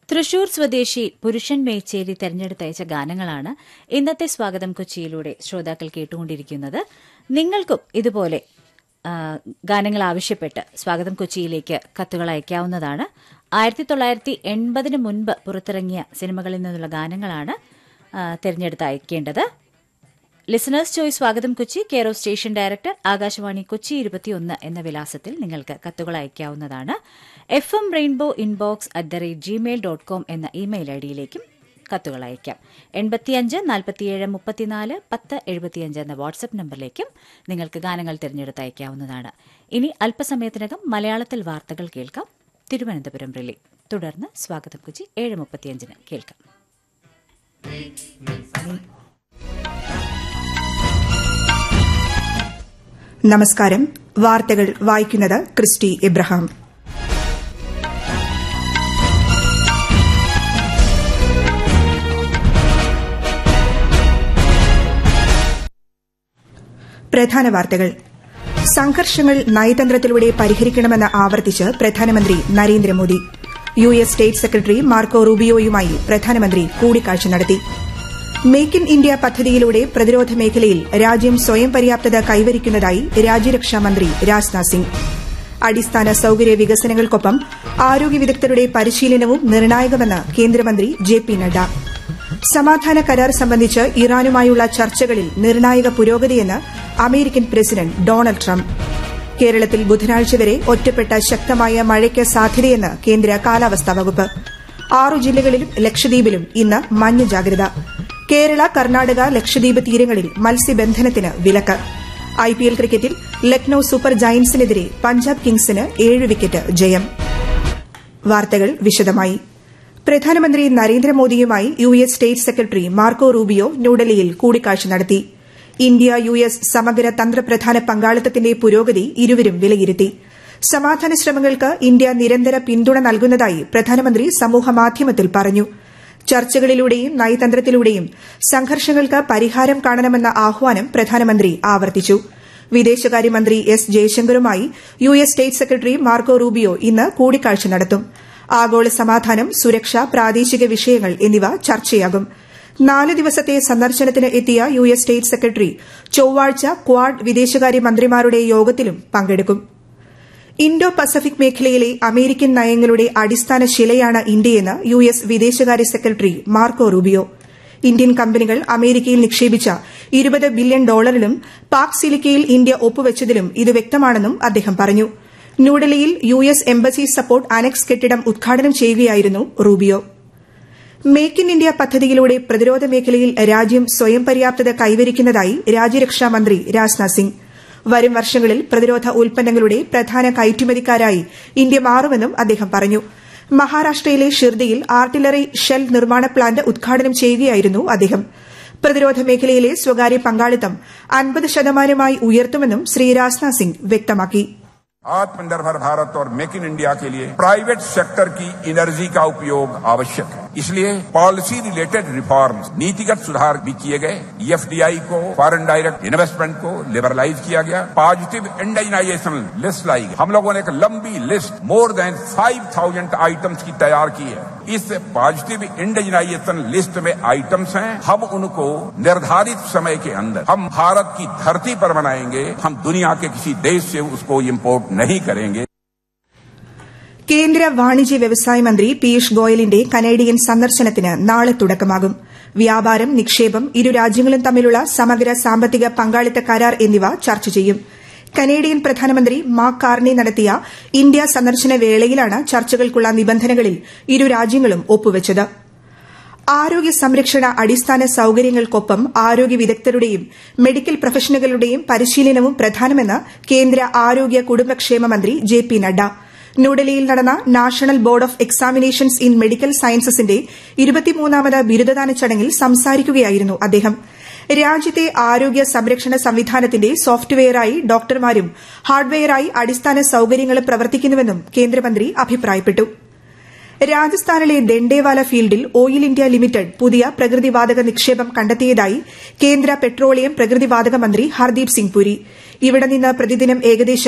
തൃശൂർ സ്വദേശി പുരുഷൻ മേച്ചേരി തെരഞ്ഞെടുത്തയച്ച ഗാനങ്ങളാണ് ഇന്നത്തെ സ്വാഗതം കൊച്ചിയിലൂടെ ശ്രോതാക്കൾ കേട്ടുകൊണ്ടിരിക്കുന്നത് നിങ്ങൾക്കും ഇതുപോലെ ആ, ഗാനങ്ങൾ ആവശ്യപ്പെട്ട് സ്വാഗതം കൊച്ചിയിലേക്ക് കത്തുകൾ അയക്കാവുന്നതാണ് ആയിരത്തി തൊള്ളായിരത്തി എൺപതിന് മുൻപ് പുറത്തിറങ്ങിയ സിനിമകളിൽ നിന്നുള്ള ഗാനങ്ങളാണ് ആ, തിരഞ്ഞെടുത്ത് അയക്കേണ്ടത് ലിസണേഴ്സ് ചോയ്സ് സ്വാഗതം Kochi care of station director Akashvani Kochi ഇരുപത്തിയൊന്ന് എന്ന വിലാസത്തിൽ നിങ്ങൾക്ക് കത്തുകൾ അയക്കാവുന്നതാണ് F M rainbow inbox at the rate Gmail dot com എന്ന ഇമെയിൽ ഐ ഡിയിലേക്കും കത്തുകൾ അയക്കാം എൺപത്തിയഞ്ച് നാൽപ്പത്തിയേഴ് മുപ്പത്തിനാല് പത്ത് എഴുപത്തിയഞ്ച് എന്ന വാട്സ്ആപ്പ് നമ്പറിലേക്കും നിങ്ങൾക്ക് ഗാനങ്ങൾ തിരഞ്ഞെടുത്ത് അയക്കാവുന്നതാണ് ഇനി അല്പസമയത്തിനകം മലയാളത്തിൽ വാർത്തകൾ കേൾക്കാം തിരുവനന്തപുരം റിലേ തുടർന്ന് സ്വാഗതം കൊച്ചി ഏഴ് മുപ്പത്തിയഞ്ചിന് കേൾക്കാം നമസ്കാരം വാർത്തകൾ വായിക്കുന്നത് ക്രിസ്റ്റി ഇബ്രഹാം പ്രധാന വാർത്തകൾ സംഘർഷങ്ങൾ നയതന്ത്രത്തിലൂടെ പരിഹരിക്കണമെന്ന് ആവർത്തിച്ച് പ്രധാനമന്ത്രി Narendra Modi U S state secretary Marco റൂബിയോയുമായി പ്രധാനമന്ത്രി കൂടിക്കാഴ്ച നടത്തി മേക്ക് ഇൻ ഇന്ത്യ പദ്ധതിയിലൂടെ പ്രതിരോധ മേഖലയിൽ രാജ്യം സ്വയം പര്യാപ്തത കൈവരിക്കുന്നതായി രാജ്യരക്ഷാ മന്ത്രി രാജ്നാഥ് സിംഗ് അടിസ്ഥാന സൌകര്യ വികസനങ്ങൾക്കൊപ്പം ആരോഗ്യ വിദഗ്ധരുടെ പരിശീലനവും നിർണായകമെന്ന് കേന്ദ്രമന്ത്രി ജെ പി നഡ്ഡ സമാധാന കരാർ സംബന്ധിച്ച് ഇറാനുമായുള്ള ചർച്ചകളിൽ നിർണായക പുരോഗതിയെന്ന് അമേരിക്കൻ പ്രസിഡന്റ് ഡൊണാൾഡ് ട്രംപ് കേരളത്തിൽ ബുധനാഴ്ച വരെ ഒറ്റപ്പെട്ട ശക്തമായ മഴയ്ക്ക് സാധ്യതയെന്ന് കേന്ദ്ര കാലാവസ്ഥാ വകുപ്പ് ആറു ജില്ലകളിലും ലക്ഷദ്വീപിലും ഇന്ന് മഞ്ഞ ജാഗ്രത കേരള കർണാടക ലക്ഷദ്വീപ് തീരങ്ങളിൽ മത്സ്യബന്ധനത്തിന് വിലക്ക് ഐപിഎൽ ക്രിക്കറ്റിൽ ലക്നൌ സൂപ്പർ ജയന്റ്സിനെതിരെ പഞ്ചാബ് കിങ്സിന് ഏഴ് വിക്കറ്റ് ജയം വാർത്തകൾ വിശദമായി പ്രധാനമന്ത്രി നരേന്ദ്രമോദിയുമായി U S state secretary Marco Rubio ന്യൂഡൽഹിയിൽ കൂടിക്കാഴ്ച നടത്തി ഇന്ത്യ യു എസ് സമഗ്ര തന്ത്രപ്രധാന പങ്കാളിത്തത്തിന്റെ പുരോഗതി ഇരുവരും വിലയിരുത്തി സമാധാന ശ്രമങ്ങൾക്ക് ഇന്ത്യ നിരന്തര പിന്തുണ നൽകുന്നതായി പ്രധാനമന്ത്രി സമൂഹമാധ്യമത്തിൽ പറഞ്ഞു ചർച്ചകളിലൂടെയും നയതന്ത്രത്തിലൂടെയും സംഘർഷങ്ങൾക്ക് പരിഹാരം കാണണമെന്ന ആഹ്വാനം പ്രധാനമന്ത്രി ആവർത്തിച്ചു വിദേശകാര്യമന്ത്രി എസ് ജയശങ്കറുമായി U S state secretary Marco Rubio ഇന്ന് കൂടിക്കാഴ്ച നടത്തും ആഗോള സമാധാനം സുരക്ഷ പ്രാദേശിക വിഷയങ്ങൾ എന്നിവ ചർച്ചയാകും നാല് ദിവസത്തെ സന്ദർശനത്തിന് എത്തിയ യു എസ് സ്റ്റേറ്റ് സെക്രട്ടറി ചൊവ്വാഴ്ച ക്വാഡ് വിദേശകാര്യ മന്ത്രിമാരുടെ യോഗത്തിലും പങ്കെടുക്കും ഇൻഡോ പസഫിക് മേഖലയിലെ അമേരിക്കൻ നയങ്ങളുടെ അടിസ്ഥാന ശിലയാണ് ഇന്ത്യയെന്ന് യു എസ് വിദേശകാര്യ സെക്രട്ടറി മാർക്കോ റൂബിയോ ഇന്ത്യൻ കമ്പനികൾ അമേരിക്കയിൽ നിക്ഷേപിച്ച ഇരുപത് ബില്യൺ ഡോളറിലും പാക് സിലിക്കയിൽ ഇന്ത്യ ഒപ്പുവച്ചതിലും ഇത് വ്യക്തമാണെന്നും അദ്ദേഹം പറഞ്ഞു ന്യൂഡൽഹിയിൽ U S embassy support annex കെട്ടിടം ഉദ്ഘാടനം ചെയ്യുകയായിരുന്നു റൂബിയോ മേക്ക് ഇൻ ഇന്ത്യ പദ്ധതിയിലൂടെ പ്രതിരോധ മേഖലയിൽ രാജ്യം സ്വയം പര്യാപ്തത കൈവരിക്കുന്നതായി രാജ്യരക്ഷാ മന്ത്രി രാജ്നാഥ് സിംഗ് വരും വർഷങ്ങളിൽ പ്രതിരോധ ഉൽപ്പന്നങ്ങളുടെ പ്രധാന കയറ്റുമതിക്കാരായി ഇന്ത്യ മാറുമെന്നും അദ്ദേഹം പറഞ്ഞു മഹാരാഷ്ട്രയിലെ ഷിർദിയിൽ ആർട്ടിലറി ഷെൽ നിർമ്മാണ പ്ലാന്റ് ഉദ്ഘാടനം ചെയ്യുകയായിരുന്നു അദ്ദേഹം പ്രതിരോധ മേഖലയിലെ സ്വകാര്യ പങ്കാളിത്തം അൻപത് ശതമാനമായി ഉയർത്തുമെന്നും ശ്രീ രാജ്നാഥ് സിംഗ് വ്യക്തമാക്കി आत्मनिर्भर भारत और मेक इन इंडिया के लिए प्राइवेट सेक्टर की एनर्जी का उपयोग आवश्यक है इसलिए पॉलिसी रिलेटेड रिफॉर्म्स नीतिगत सुधार भी किए गए ईएफडीआई को फॉरेन डायरेक्ट इन्वेस्टमेंट को लिबरलाइज किया गया पॉजिटिव इंडाइनाइजेशन लिस्ट लाई गई हम लोगों ने एक लंबी लिस्ट मोर देन 5000 आइटम्स की तैयार की है इस पॉजिटिव इंडाइनाइजेशन लिस्ट में आइटम्स हैं हम उनको निर्धारित समय के अंदर हम भारत की धरती पर बनाएंगे हम दुनिया के किसी देश से उसको इम्पोर्ट नहीं करेंगे കേന്ദ്ര വാണിജ്യ വ്യവസായ മന്ത്രി പീയൂഷ് ഗോയലിന്റെ കനേഡിയൻ സന്ദർശനത്തിന് നാളെ തുടക്കമാകും വ്യാപാരം നിക്ഷേപം ഇരു രാജ്യങ്ങളും തമ്മിലുള്ള സമഗ്ര സാമ്പത്തിക പങ്കാളിത്ത കരാർ എന്നിവ ചർച്ച ചെയ്യും കനേഡിയൻ പ്രധാനമന്ത്രി മാർക്ക് കാർണി നടത്തിയ ഇന്ത്യ സന്ദർശന വേളയിലാണ് ചർച്ചകൾക്കുള്ള നിബന്ധനകളിൽ ഇരു രാജ്യങ്ങളും ഒപ്പുവച്ചത് ആരോഗ്യ സംരക്ഷണ അടിസ്ഥാന സൌകര്യങ്ങൾക്കൊപ്പം ആരോഗ്യ വിദഗ്ധരുടെയും മെഡിക്കൽ പ്രൊഫഷണലുകളുടെയും പരിശീലനവും പ്രധാനമെന്ന് കേന്ദ്ര ആരോഗ്യ കുടുംബക്ഷേമ മന്ത്രി ജെ പി നഡ്ഡ ന്യൂഡൽഹിയിൽ നടന്ന national board of examinations in medical സയൻസസിന്റെ ഇരുപത്തിമൂന്നാമത് ബിരുദദാന ചടങ്ങിൽ സംസാരിക്കുകയായിരുന്നു അദ്ദേഹം രാജ്യത്തെ ആരോഗ്യ സംരക്ഷണ സംവിധാനത്തിന്റെ സോഫ്റ്റ്വെയറായി ഡോക്ടർമാരും ഹാർഡ്വെയറായി അടിസ്ഥാന സൌകര്യങ്ങളും പ്രവർത്തിക്കുന്നുവെന്നും കേന്ദ്രമന്ത്രി അഭിപ്രായപ്പെട്ടു രാജസ്ഥാനിലെ ദണ്ഡേവാല ഫീൽഡിൽ ഓയിൽ ഇന്ത്യ ലിമിറ്റഡ് പുതിയ പ്രകൃതിവാതക നിക്ഷേപം കണ്ടെത്തിയതായി കേന്ദ്ര പെട്രോളിയം പ്രകൃതിവാതക മന്ത്രി ഹർദീപ് സിംഗ് പുരി ഇവിടെ നിന്ന് പ്രതിദിനം ഏകദേശം